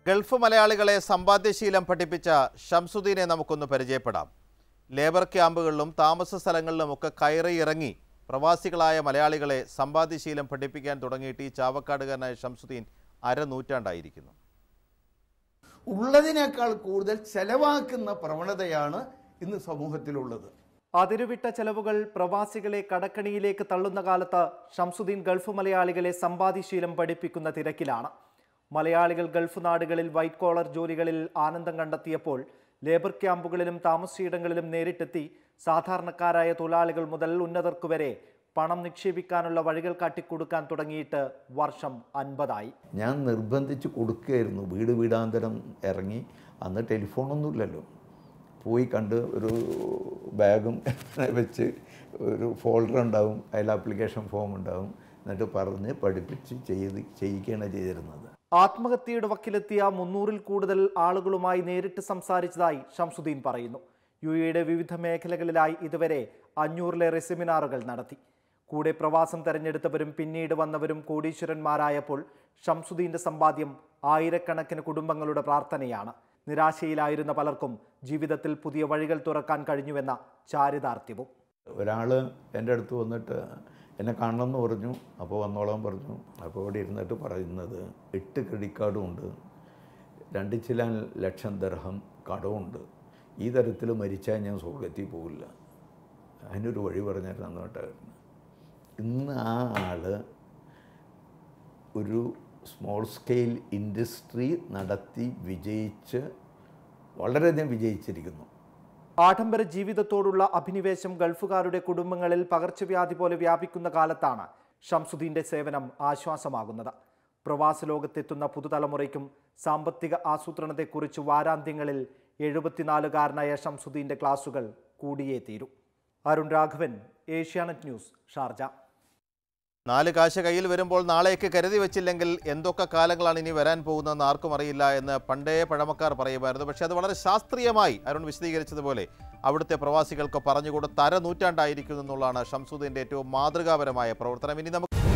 Gulf മലയാളികളെ സമ്പാദ്യശീലം പഠിപ്പിച്ച ഷംസുദ്ദീനെ നമുക്കൊന്ന് പരിചയപ്പെടാം ലേബർ ക്യാമ്പുകളിലും താമസ സ്ഥലങ്ങളിലുമൊക്കെ കയറി ഇറങ്ങി പ്രവാസികളായ മലയാളികളെ സമ്പാദ്യശീലം പഠിപ്പിക്കാൻ തുടങ്ങിയിട്ട് ഈ ചാവക്കാടുകാരനായ ഷംസുദ്ദീൻ അരനൂറ്റാണ്ടായിരിക്കുന്നു ഉള്ളതിനേക്കാൾ കൂടുതൽ ചെലവാക്കുന്ന പ്രവണതയാണ് ഇന്ന് സമൂഹത്തിലുള്ളത് അതിരുവിട്ട ചെലവുകൾ പ്രവാസികളെ കടക്കണിയിലേക്ക് തള്ളുന്ന കാലത്ത് ഷംസുദ്ദീൻ ഗൾഫ് മലയാളികളെ സമ്പാദ്യശീലം പഠിപ്പിക്കുന്ന തിരക്കിലാണ് മലയാളികൾ ഗൾഫ് നാടുകളിൽ വൈറ്റ് കോളർ ജോലികളിൽ ആനന്ദം കണ്ടെത്തിയപ്പോൾ ലേബർ ക്യാമ്പുകളിലും താമസയിടങ്ങളിലും നേരിട്ടെത്തി സാധാരണക്കാരായ തൊഴിലാളികൾ മുതൽ ഉന്നതർക്ക് വരെ പണം നിക്ഷേപിക്കാനുള്ള വഴികൾ കാട്ടിക്കൊടുക്കാൻ തുടങ്ങിയിട്ട് വർഷം അൻപതായി ഞാൻ നിർബന്ധിച്ച് കൊടുക്കുകയായിരുന്നു വീട് വീടാന്തരം ഇറങ്ങി അന്ന് ടെലിഫോണൊന്നുമില്ലല്ലോ പോയി കണ്ട് ഒരു ബാഗും വെച്ച് ഒരു ഫോൾഡർ ഉണ്ടാവും അതിൽ ആപ്ലിക്കേഷൻ ഫോം ഉണ്ടാവും എന്നിട്ട് പറഞ്ഞ് പഠിപ്പിച്ച് ചെയ്ത് ചെയ്യിക്കുകയാണ് ചെയ്തിരുന്നത് ആത്മഹത്യയുടെ വക്കിലെത്തിയ മുന്നൂറിൽ കൂടുതൽ ആളുകളുമായി നേരിട്ട് സംസാരിച്ചതായി ഷംസുദ്ദീൻ പറയുന്നു യു എയുടെ വിവിധ മേഖലകളിലായി ഇതുവരെ അഞ്ഞൂറിലേറെ സെമിനാറുകൾ നടത്തി കൂടെ പ്രവാസം തെരഞ്ഞെടുത്തവരും പിന്നീട് വന്നവരും കോടീശ്വരന്മാരായപ്പോൾ ഷംസുദ്ദീന്റെ സമ്പാദ്യം ആയിരക്കണക്കിന് കുടുംബങ്ങളുടെ പ്രാർത്ഥനയാണ് നിരാശയിലായിരുന്ന പലർക്കും ജീവിതത്തിൽ പുതിയ വഴികൾ തുറക്കാൻ കഴിഞ്ഞുവെന്ന ചാരിതാർത്ഥ്യവും ഒരാൾ എൻ്റെ അടുത്ത് വന്നിട്ട് എന്നെ കാണണമെന്ന് പറഞ്ഞു അപ്പോൾ വന്നോളാൻ പറഞ്ഞു അപ്പോൾ ഇവിടെ ഇരുന്നിട്ട് പറയുന്നത് എട്ട് ക്രെഡിറ്റ് കാർഡും ഉണ്ട് രണ്ട് ചില ലക്ഷം ദർഹം കടമുണ്ട് ഈ തരത്തിൽ മരിച്ചാൽ ഞാൻ സ്വർഗത്തിൽ പോകില്ല അതിനൊരു വഴി പറഞ്ഞിരുന്നു നന്നായിട്ടായിരുന്നു ഇന്ന് ആ ആൾ ഒരു സ്മോൾ സ്കെയിൽ ഇൻഡസ്ട്രി നടത്തി വിജയിച്ച് വളരെയധികം വിജയിച്ചിരിക്കുന്നു ആഡംബര ജീവിതത്തോടുള്ള അഭിനിവേശം ഗൾഫുകാരുടെ കുടുംബങ്ങളിൽ പകർച്ചവ്യാധി പോലെ വ്യാപിക്കുന്ന കാലത്താണ് ഷംസുദ്ദീന്റെ സേവനം ആശ്വാസമാകുന്നത് പ്രവാസ ലോകത്തെത്തുന്ന പുതുതലമുറയ്ക്കും സാമ്പത്തിക ആസൂത്രണത്തെക്കുറിച്ച് വാരാന്ത്യങ്ങളിൽ എഴുപത്തിനാലുകാരനായ ഷംസുദ്ദീന്റെ ക്ലാസുകൾ കൂടിയേ തീരൂ അരുൺ രാഘവൻ ഏഷ്യാനെറ്റ് ന്യൂസ് ഷാർജ നാല് കാശ് കയ്യിൽ വരുമ്പോൾ നാളേക്ക് കരുതി വെച്ചില്ലെങ്കിൽ എന്തൊക്കെ കാലങ്ങളാണ് ഇനി വരാൻ പോകുന്നതെന്ന് ആർക്കും അറിയില്ല എന്ന് പണ്ടേ പഴമക്കാർ പറയുമായിരുന്നു പക്ഷേ അത് വളരെ ശാസ്ത്രീയമായി അരുൺ വിശദീകരിച്ചതുപോലെ അവിടുത്തെ പ്രവാസികൾക്ക് പറഞ്ഞുകൊടുത്ത് അര നൂറ്റാണ്ടായിരിക്കുന്നു എന്നുള്ളതാണ് ഷംസുദ്ദീൻ്റെ ഏറ്റവും മാതൃകാപരമായ പ്രവർത്തനം ഇനി നമുക്ക്